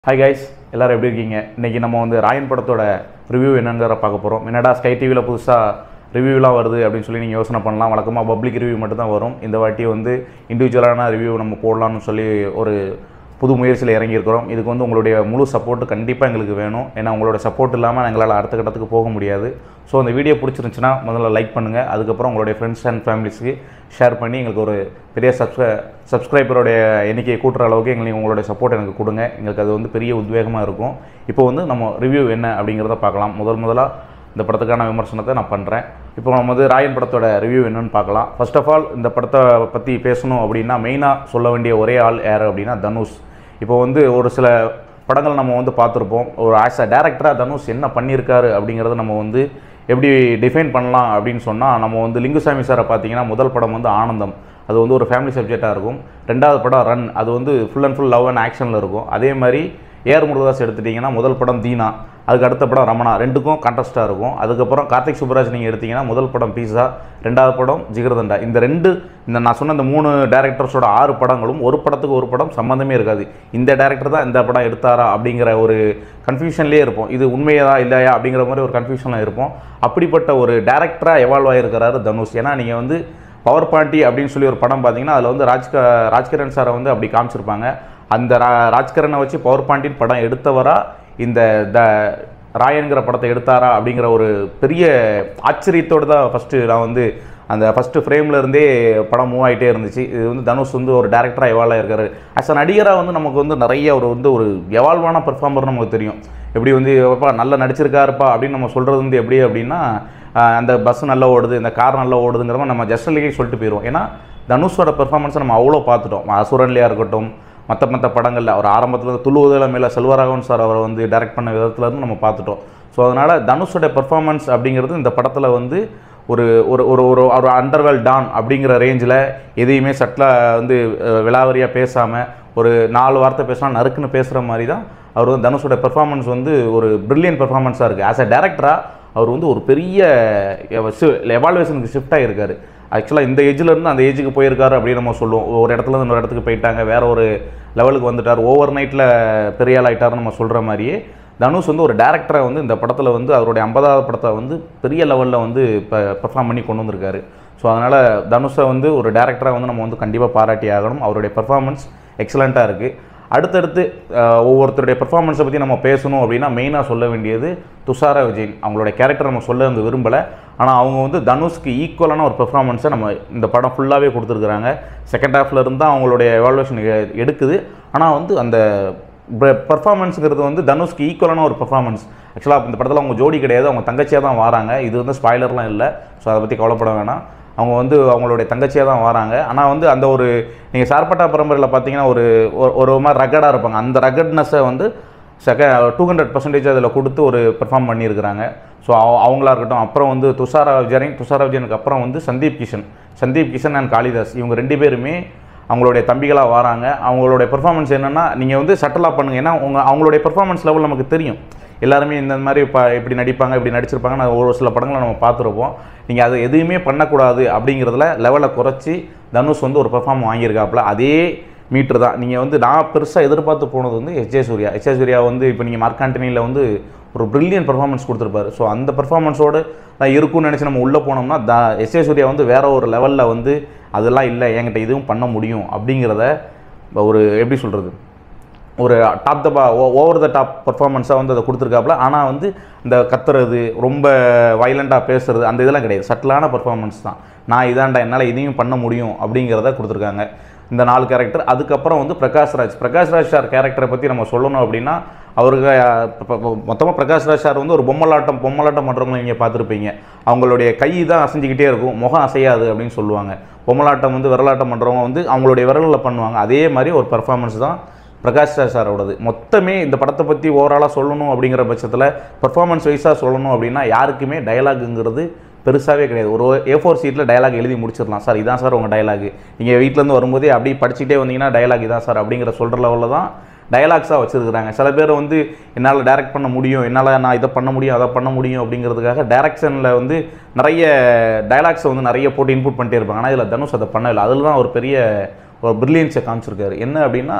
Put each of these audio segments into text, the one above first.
hi guys எல்லாரும் எப்படி இருக்கீங்க இன்றைக்கி நம்ம வந்து ராயன் படத்தோட ரிவ்யூ என்னங்கிற பார்க்க போகிறோம் என்னடா ஸ்கை டிவியில் புதுசாக ரிவ்யூலாம் வருது அப்படின்னு சொல்லி நீங்கள் யோசனை பண்ணலாம் வழக்கமாக பப்ளிக் ரிவ்யூ மட்டும் தான் வரும் இந்த வாட்டி வந்து இண்டிவிஜுவலான ரிவ்யூ நம்ம போடலாம்னு சொல்லி ஒரு புது முயற்சியில் இறங்கியிருக்கிறோம் இதுக்கு வந்து உங்களுடைய முழு சப்போர்ட் கண்டிப்பாக எங்களுக்கு வேணும் ஏன்னா உங்களோட சப்போர்ட் இல்லாமல் எங்களால் அடுத்த கட்டத்துக்கு போக முடியாது ஸோ அந்த வீடியோ பிடிச்சிருந்துச்சுன்னா முதல்ல லைக் பண்ணுங்கள் அதுக்கப்புறம் உங்களுடைய ஃப்ரெண்ட்ஸ் அண்ட் ஃபேமிலிஸ்க்கு ஷேர் பண்ணி எங்களுக்கு ஒரு பெரிய சப்ஸ்கிரை சப்ஸ்கிரைபருடைய எண்ணிக்கையை கூட்டுற அளவுக்கு எங்களுக்கு உங்களுடைய சப்போர்ட் எனக்கு கொடுங்க எங்களுக்கு அது வந்து பெரிய உத்வேகமாக இருக்கும் இப்போ வந்து நம்ம ரிவ்யூ என்ன அப்படிங்கிறத பார்க்கலாம் முதல் முதலாக இந்த படத்துக்கான விமர்சனத்தை நான் பண்ணுறேன் இப்போ நம்ம வந்து ராயன் படத்தோட ரிவ்யூ என்னன்னு பார்க்கலாம் ஃபர்ஸ்ட் ஆஃப் ஆல் இந்த படத்தை பற்றி பேசணும் அப்படின்னா மெயினாக சொல்ல வேண்டிய ஒரே ஆள் யார் அப்படின்னா தனுஷ் இப்போ வந்து ஒரு சில படங்கள் நம்ம வந்து பார்த்துருப்போம் ஒரு ஆஸ் அ டேரக்டராக தனுஷ் என்ன பண்ணியிருக்காரு அப்படிங்கிறத நம்ம வந்து எப்படி டிஃபைன் பண்ணலாம் அப்படின்னு சொன்னால் நம்ம வந்து லிங்குசாமி சாரை பார்த்தீங்கன்னா முதல் படம் வந்து ஆனந்தம் அது வந்து ஒரு ஃபேமிலி சப்ஜெக்டாக இருக்கும் ரெண்டாவது படம் ரன் அது வந்து full and full love and ஆக்ஷனில் இருக்கும் அதே மாதிரி ஏஆர் முருகதாஸ் எடுத்துட்டிங்கன்னா முதல் படம் தீனா அதுக்கு அடுத்த படம் ரமணா ரெண்டுக்கும் கான்ட்ராஸ்ட்டாக இருக்கும் அதுக்கப்புறம் கார்த்திக் சுப்ராஜ் நீங்கள் எடுத்தீங்கன்னா முதல் படம் பீஸா ரெண்டாவது படம் ஜிகர்தண்டா இந்த ரெண்டு இந்த நான் சொன்ன இந்த மூணு டேரக்டர்ஸோட ஆறு படங்களும் ஒரு படத்துக்கு ஒரு படம் சம்மந்தமே இருக்காது இந்த டேரக்டர் தான் இந்த படம் எடுத்தாரா அப்படிங்கிற ஒரு கன்ஃபியூஷன்லேயே இருப்போம் இது உண்மையதா இல்லையா அப்படிங்கிற மாதிரி ஒரு கன்ஃபியூஷனில் இருப்போம் அப்படிப்பட்ட ஒரு டேரக்டராக எவால்வ் ஆகிருக்கிறாரு தனுஷ் ஏன்னா நீங்கள் வந்து பவர் பாண்டி அப்படின்னு சொல்லி ஒரு படம் பார்த்தீங்கன்னா அதில் வந்து ராஜ்க ராஜ்கிரண் சாரை வந்து அப்படி காமிச்சிருப்பாங்க அந்த ரா ராஜ்கிரனை வச்சு பவர் பாண்டின் படம் எடுத்தவரா இந்த த ராயன்கிற படத்தை எடுத்தாரா அப்படிங்கிற ஒரு பெரிய ஆச்சரியத்தோடு தான் ஃபஸ்ட்டு நான் வந்து அந்த ஃபஸ்ட்டு ஃப்ரேமில் இருந்தே படம் மூவ் ஆகிட்டே இருந்துச்சு இது வந்து தனுஷ் வந்து ஒரு டேரக்டராக எவால்வ் இருக்காரு ஆஸ் அ நடிகராக வந்து நமக்கு வந்து நிறைய ஒரு வந்து ஒரு எவால்வான பெர்ஃபார்மர் நமக்கு தெரியும் எப்படி வந்து எப்பா நல்லா நடிச்சிருக்காருப்பா அப்படின்னு நம்ம சொல்கிறது வந்து எப்படி அப்படின்னா ஆஹ் அந்த பஸ் நல்லா ஓடுது இந்த கார் நல்லா ஓடுதுங்கிற மாதிரி நம்ம ஜஸ்டலிக்கே சொல்லிட்டு போயிடுவோம் ஏன்னா தனுஷோட பெர்ஃபார்மன்ஸை நம்ம அவ்வளோ பார்த்துட்டோம் அசுரன்லையாக இருக்கட்டும் மற்ற மற்ற படங்களில் அவர் ஆரம்பத்தில் துள்ளுவதில் மேலே செல்வராகவன் சார் அவரை வந்து டைரக்ட் பண்ண விதத்துல இருந்து நம்ம பார்த்துட்டோம் ஸோ அதனால் தனுஷோட பெர்ஃபார்மன்ஸ் அப்படிங்கிறது இந்த படத்தில் வந்து ஒரு ஒரு ஒரு ஒரு ஒரு அண்டர்வெல் டான் அப்படிங்கிற ரேஞ்சில் எதையுமே சட்டிலாக வந்து விலாவரியாக பேசாமல் ஒரு நாலு வார்த்தை பேசினா நறுக்குன்னு பேசுகிற மாதிரி தான் அவர் வந்து தனுஷோட பெர்ஃபார்மன்ஸ் வந்து ஒரு பிரில்லியன் பெர்ஃபார்மன்ஸாக இருக்குது ஆஸ் அ டேரக்டராக அவர் வந்து ஒரு பெரிய எவால்வேஷனுக்கு ஷிஃப்ட் ஆகியிருக்காரு ஆக்சுவலாக இந்த ஏஜில் இருந்து அந்த ஏஜுக்கு போயிருக்காரு அப்படின்னு நம்ம சொல்லுவோம் ஒரு இடத்துல இருந்து இன்னொரு இடத்துக்கு போயிட்டாங்க வேற ஒரு லெவலுக்கு வந்துட்டார் ஓவர் நைட்டில் பெரிய ஆள் ஆயிட்டாருன்னு நம்ம சொல்கிற மாதிரியே தனுஷ் வந்து ஒரு டேரக்டரை வந்து இந்த படத்தில் வந்து அவருடைய ஐம்பதாவது படத்தை வந்து பெரிய லெவலில் வந்து இப்போ பெர்ஃபார்ம் பண்ணி கொண்டு வந்திருக்காரு ஸோ அதனால் தனுஷை வந்து ஒரு டேரக்டராக வந்து நம்ம வந்து கண்டிப்பாக பாராட்டி ஆகணும் அவருடைய பெர்ஃபார்மன்ஸ் எக்ஸலண்ட்டாக இருக்குது அடுத்தடுத்து அஹ், ஒவ்வொருத்தருடைய பெர்ஃபார்மன்ஸை பற்றி நம்ம பேசணும் அப்படின்னா மெயினாக சொல்ல வேண்டியது துஷாரா விஜயன் அவங்களுடைய கேரக்டர் நம்ம சொல்ல வந்து விரும்பலை ஆனால் அவங்க வந்து தனுஷ்க்கு ஈக்குவலான ஒரு பெர்ஃபார்மன்ஸை நம்ம இந்த படம் ஃபுல்லாகவே கொடுத்துருக்குறாங்க செகண்ட் ஹாஃப்ல இருந்து தான் அவங்களுடைய எவாலுவேஷன் எடுக்குது ஆனால் வந்து அந்த பெர்ஃபார்மன்ஸுங்கிறது வந்து தனுஷ்க்கு ஈக்குவலான ஒரு பெர்ஃபார்மன்ஸ் ஆக்சுவலாக இந்த படத்தில் அவங்க ஜோடி கிடையாது அவங்க தங்கச்சியாக தான் வராங்க இது வந்து ஸ்பாய்லர்லாம் இல்லை ஸோ அதை பற்றி கவலைப்பட வேணாம் அவங்க வந்து அவங்களுடைய தங்கச்சியாக தான் வராங்க ஆனால் வந்து அந்த ஒரு நீங்கள் சார்பட்டா பரம்பரையில் பார்த்தீங்கன்னா ஒரு ஒரு- ஒரு மாதிரி ரகடாக இருப்பாங்க அந்த ரகட்னஸை வந்து செக டூ ஹண்ட்ரட் பர்சன்டேஜ் அதில் கொடுத்து ஒரு பெர்ஃபார்ம் பண்ணியிருக்கிறாங்க ஸோ அவங்களா இருக்கட்டும் அப்புறம் வந்து துஷாரா விஜயன் துஷாரா விஜயனுக்கு அப்புறம் வந்து சந்தீப் கிஷன் சந்தீப் கிஷன் அண்ட் காளிதாஸ் இவங்க ரெண்டு பேருமே அவங்களுடைய தம்பிகளாக வராங்க அவங்களுடைய பெர்ஃபார்மன்ஸ் என்னென்னா நீங்கள் வந்து சட்டலாக பண்ணுங்கள் ஏன்னா உங்க அவங்களுடைய பெர்ஃபார்மன்ஸ் லெவல் நமக்கு தெரியும் எல்லாருமே இந்த மாதிரி இப்போ இப்படி நடிப்பாங்க இப்படி நடிச்சிருப்பாங்க நான் ஒரு சில படங்களை நம்ம பார்த்துருப்போம் நீங்கள் அது எதுவுமே பண்ணக்கூடாது அப்படிங்கிறதுல லெவலை குறைச்சி தனுஷ் வந்து ஒரு பெர்ஃபார்ம் வாங்கியிருக்காப்புல அதே மீட்டர் தான் நீங்கள் வந்து நான் பெருசாக எதிர்பார்த்து போனது வந்து S J Suryah S J Suryah வந்து இப்போ நீங்கள் மார்க் ஆண்டனியில் வந்து ஒரு பிரில்லியன் பெர்ஃபார்மன்ஸ் கொடுத்துருப்பாரு ஸோ அந்த பெர்ஃபார்மன்ஸோடு தான் இருக்கும்னு நினச்சி நம்ம உள்ளே போனோம்னா த எஸ் ஜே சூர்யா வந்து வேற ஒரு லெவலில் வந்து அதெல்லாம் இல்லை என்கிட்ட இதுவும் பண்ண முடியும் அப்படிங்கிறத ஒரு எப்படி சொல்கிறது ஒரு டாப் த பா ஓவர் த டாப் பர்ஃபார்மன்ஸாக வந்து அதை கொடுத்துருக்காப்புல ஆனால் வந்து இந்த கத்துறது ரொம்ப வைலண்ட்டாக பேசுறது அந்த இதெல்லாம் கிடையாது சட்டிலான பர்ஃபார்மன்ஸ் தான் நான் இதாண்டா என்னால் இதையும் பண்ண முடியும் அப்படிங்கிறத கொடுத்துருக்காங்க இந்த நாலு கேரக்டர் அதுக்கப்புறம் வந்து பிரகாஷ்ராஜ் பிரகாஷ்ராஜ் சார் கேரக்டரை பற்றி நம்ம சொல்லணும் அப்படின்னா அவருக்கு மொத்தமாக பிரகாஷ்ராஜ் சார் வந்து ஒரு பொம்மலாட்டம் பொம்மலாட்டம் பண்ணுறவங்க நீங்கள் பார்த்துருப்பீங்க அவங்களுடைய கை தான் அசைஞ்சிக்கிட்டே இருக்கும் முகம் அசையாது அப்படின்னு சொல்லுவாங்க பொம்மலாட்டம் வந்து விரலாட்டம் பண்ணுறவங்க வந்து அவங்களுடைய விரலில் பண்ணுவாங்க அதே மாதிரி ஒரு பர்ஃபார்மன்ஸ் தான் பிரகாஷ் ராஜ் சாரோடது மொத்தமே இந்த படத்தை பற்றி ஓவராலாக சொல்லணும் அப்படிங்கிற பட்சத்தில் பர்ஃபார்மன்ஸ் வைஸாக சொல்லணும் அப்படின்னா யாருக்குமே டயலாகுங்கிறது பெருசாகவே கிடையாது ஒரு ஏ ஃபோர் சீட்டில் டயலாக் எழுதி முடிச்சிடலாம் சார் இதான் சார் உங்கள் டயலாக் நீங்கள் வீட்டிலேருந்து வரும்போதே அப்படியே படிச்சுட்டே வந்தீங்கன்னா டயலாக் இதான் சார் அப்படிங்கிற சொல்கிற லெவலில் தான் டயலாக்ஸாக வச்சுருக்குறாங்க சில பேர் வந்து என்னால் டைரக்ட் பண்ண முடியும் என்னால் நான் இதை பண்ண முடியும் அதை பண்ண முடியும் அப்படிங்கிறதுக்காக டைரக்ஷனில் வந்து நிறைய டயலாக்ஸை வந்து நிறைய போட்டு இன்புட் பண்ணிட்டே இருப்பாங்க ஆனால் இதில் தனுஷ் அதை பண்ணவில்லை அதில் தான் ஒரு பெரிய ஒரு பிரில்லியன்ஸை காமிச்சிருக்காரு என்ன அப்படின்னா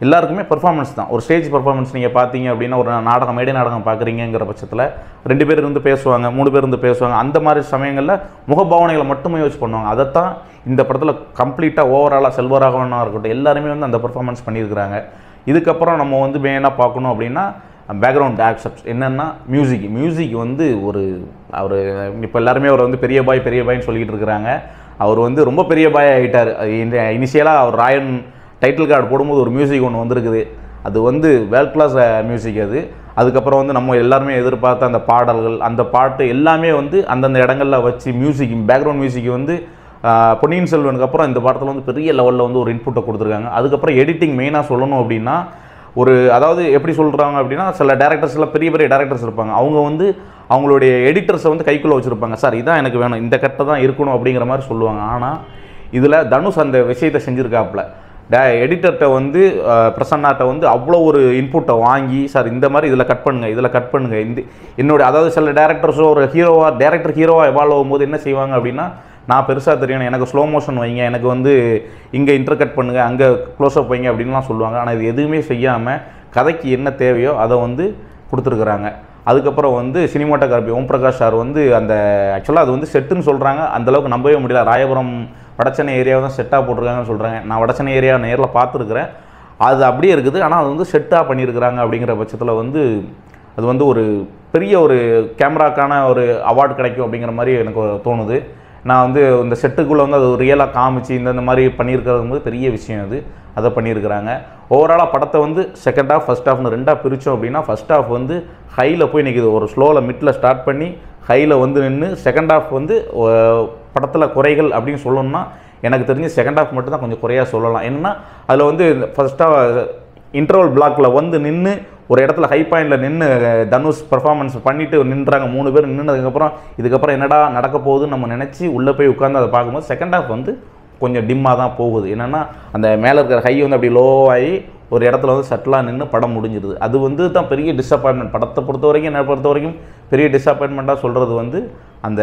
எல்லாருக்குமே பெர்ஃபார்மன்ஸ் தான் ஒரு ஸ்டேஜ் பெர்ஃபார்மன்ஸ் நீங்கள் பார்த்தீங்க அப்படின்னா ஒரு நாடகம் மேடை நாடகம் பார்க்குறீங்கிற பட்சத்தில் ரெண்டு பேர் இருந்து பேசுவாங்க மூணு பேர் இருந்து பேசுவாங்க அந்த மாதிரி சமயங்களில் முகபாவனைகளை மட்டுமே யூஸ் பண்ணுவாங்க அதைத்தான் இந்த படத்தில் கம்ப்ளீட்டாக ஓவராலாக செல்வராகவனாக இருக்கட்டும் எல்லாருமே வந்து அந்த பெர்ஃபார்மன்ஸ் பண்ணியிருக்கிறாங்க இதுக்கப்புறம் நம்ம வந்து மெயினாக பார்க்கணும் அப்படின்னா பேக்ரவுண்ட் ஆக்செப்ட்ஸ் என்னென்னா மியூசிக் மியூசிக் வந்து ஒரு அவர் இப்போ எல்லாருமே அவர் வந்து பெரிய பாய் பெரிய பாய்ன்னு சொல்லிக்கிட்டு இருக்கிறாங்க அவர் வந்து ரொம்ப பெரிய பாய் ஆகிட்டார் இந்த இனிஷியலாக அவர் ராயன் டைட்டில் கார்டு போடும்போது ஒரு மியூசிக் ஒன்று வந்திருக்குது அது வந்து வேர்ல்ட் கிளாஸ் மியூசிக் அது அதுக்கப்புறம் வந்து நம்ம எல்லாருமே எதிர்பார்த்த அந்த பாடல்கள் அந்த பாட்டு எல்லாமே வந்து அந்தந்த இடங்கள்ல வச்சு மியூசிக் பேக்ரவுண்ட் மியூசிக் வந்து ஆஹ், பொன்னியின் செல்வனுக்கு அப்புறம் இந்த படத்தில் வந்து பெரிய லெவலில் வந்து ஒரு இன்புட்டை கொடுத்துருக்காங்க அதுக்கப்புறம் எடிட்டிங் மெயினாக சொல்லணும் அப்படின்னா ஒரு அதாவது எப்படி சொல்கிறாங்க அப்படின்னா சில டேரக்டர்ஸ்லாம் பெரிய பெரிய டேரக்டர்ஸ் இருப்பாங்க அவங்க வந்து அவங்களுடைய எடிட்டர்ஸை வந்து கைக்குள்ளே வச்சுருப்பாங்க சார் இதான் எனக்கு வேணும் இந்த கட்டை தான் இருக்கணும் அப்படிங்கிற மாதிரி சொல்லுவாங்க ஆனால் இதில் தனுஷ் அந்த விஷயத்தை செஞ்சுருக்காப்புல டே எடிட்டர்கிட்ட வந்து அஹ், பிரசன்னாட்ட வந்து அவ்வளோ ஒரு இன்புட்டை வாங்கி சார் இந்த மாதிரி இதில் கட் பண்ணுங்க இதில் கட் பண்ணுங்க இந்த என்னோட அதாவது சில டேரக்டர்ஸோ ஒரு ஹீரோவா டேரக்டர் ஹீரோவாக எவால்வ் ஆகும்போது என்ன செய்வாங்க அப்படின்னா நான் பெருசாக தெரியணும் எனக்கு ஸ்லோ மோஷன் வைங்க எனக்கு வந்து இங்கே இன்டர் கட் பண்ணுங்க அங்கே க்ளோஸ்அப் வைங்க அப்படின்லாம் சொல்லுவாங்க ஆனால் இது எதுவுமே செய்யாமல் கதைக்கு என்ன தேவையோ அதை வந்து கொடுத்துருக்குறாங்க அதுக்கப்புறம் வந்து சினிமாட்டோகிராஃபி ஓம் பிரகாஷ் சார் வந்து அந்த ஆக்சுவலாக அது வந்து செட்டுன்னு சொல்கிறாங்க அந்தளவுக்கு நம்பவே முடியல ராயபுரம் வடச்சென்னை ஏரியாவை தான் செட்டாக போட்டிருக்காங்கன்னு சொல்கிறாங்க நான் வடச்சென்னை ஏரியா நேரில் பார்த்துருக்குறேன் அது அப்படியே இருக்குது ஆனால் அது வந்து செட்டாக பண்ணியிருக்கிறாங்க அப்படிங்கிற பட்சத்தில் வந்து அது வந்து ஒரு பெரிய ஒரு கேமராக்கான ஒரு அவார்டு கிடைக்கும் அப்படிங்கிற மாதிரி எனக்கு தோணுது நான் வந்து இந்த செட்டுக்குள்ளே வந்து அது ரியலாக காமிச்சு இந்த இந்த மாதிரி பண்ணியிருக்கிறது போது பெரிய விஷயம் அது அதை பண்ணியிருக்கிறாங்க ஓவராலாக படத்தை வந்து செகண்ட் ஹாஃப் ஃபஸ்ட் ஹாஃப்னு ரெண்டாக பிரித்தோம் அப்படின்னா ஃபஸ்ட் ஹாஃப் வந்து ஹையில் போய் நிற்கிது ஒரு ஸ்லோவில் மிட்டில் ஸ்டார்ட் பண்ணி ஹையில் வந்து நின்று செகண்ட் ஹாஃப் வந்து படத்தில் குறைகள் அப்படின்னு சொல்லணும்னா எனக்கு தெரிஞ்சு செகண்ட் ஹாஃப் மட்டும் தான் கொஞ்சம் குறையாக சொல்லலாம் என்னன்னா அதில் வந்து ஃபஸ்ட்டாக இன்டர்வல் பிளாக்ல வந்து நின்று ஒரு இடத்துல ஹை பாயிண்டில் நின்று தனுஷ் பர்ஃபார்மன்ஸ் பண்ணிட்டு நின்றாங்க மூணு பேர் நின்னதுக்கப்புறம் இதுக்கப்புறம் என்னடா நடக்க போகுதுன்னு நம்ம நினச்சி உள்ளே போய் உட்காந்து அதை பார்க்கும்போது செகண்ட் ஹாஃப் வந்து கொஞ்சம் டிம்மாக தான் போகுது என்னென்னா அந்த மேலே இருக்கிற ஹை வந்து அப்படி லோவாகி ஒரு இடத்துல வந்து செட்டிலாக நின்று படம் முடிஞ்சிருது அது வந்து தான் பெரிய டிசப்பாயின்மெண்ட் படத்தை பொறுத்த வரைக்கும் என்னை பொறுத்த வரைக்கும் பெரிய டிசப்பாயின்மெண்ட்டாக சொல்கிறது வந்து அந்த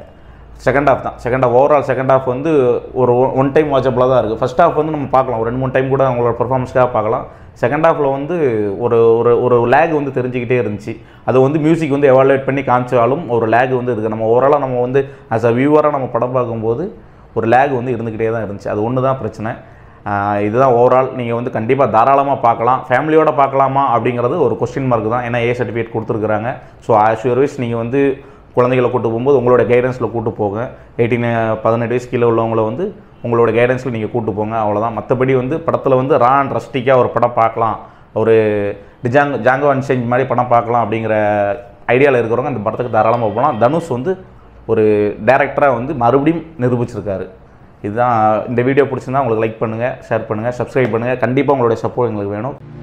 செகண்ட் ஹாஃப் தான் second half overall second half வந்து ஒரு ஒன் டைம் வாட்சபிளாக தான் இருக்குது ஃபர்ஸ்ட் ஹாஃப் வந்து நம்ம பார்க்கலாம் ஒரு ரெண்டு மூணு டைம் கூட அவங்களோட பர்ஃபார்மன்ஸ்க்காக பார்க்கலாம் செகண்ட் ஹாஃபில் வந்து ஒரு ஒரு ஒரு லேக் வந்து தெரிஞ்சுக்கிட்டே இருந்துச்சு அது வந்து மியூசிக் வந்து எவாலுவேட் பண்ணி காமிச்சாலும் ஒரு லேக் வந்து இருக்குது நம்ம ஓவராலாக நம்ம வந்து ஆஸ் அ வியூவராக நம்ம படம் பார்க்கும்போது ஒரு லேக் வந்து இருந்துக்கிட்டே தான் இருந்துச்சு அது ஒன்று தான் பிரச்சனை ஆஹ் இதுதான் ஓவரால் நீங்கள் வந்து கண்டிப்பாக தாராளமாக பார்க்கலாம் ஃபேமிலியோட பார்க்கலாமா அப்படிங்கிறது ஒரு கொஸ்டின் மார்க் தான் ஏன்னா ஏ சர்டிஃபிகேட் கொடுத்துருக்குறாங்க ஸோ ஆஸ் யூர் வைஸ் நீங்கள் வந்து குழந்தைகளை கூட்டு போகும்போது உங்களோட கைடன்ஸில் கூட்டு போங்க எயிட்டீன் பதினெட்டு வயசு கீழே உள்ளவங்கள வந்து உங்களோட கைடன்ஸில் நீங்கள் கூட்டு போங்க அவ்வளோதான் மற்றபடி வந்து படத்தில் வந்து ரா அண்ட் ரஸ்டிக்காக ஒரு படம் பார்க்கலாம் ஒரு டிஜாங் ஜாங்கோ அன்சேஞ்ச் மாதிரி படம் பார்க்கலாம் அப்படிங்கிற ஐடியாவில் இருக்கிறவங்க அந்த படத்துக்கு தாராளமாக போகலாம் தனுஷ் வந்து ஒரு டேரக்டராக வந்து மறுபடியும் நிரூபிச்சிருக்காரு இதுதான் இந்த வீடியோ பிடிச்சிருந்தா உங்களுக்கு லைக் பண்ணுங்கள் ஷேர் பண்ணுங்கள் சப்ஸ்கிரைப் பண்ணுங்கள் கண்டிப்பாக உங்களுடைய சப்போர்ட் எங்களுக்கு வேணும்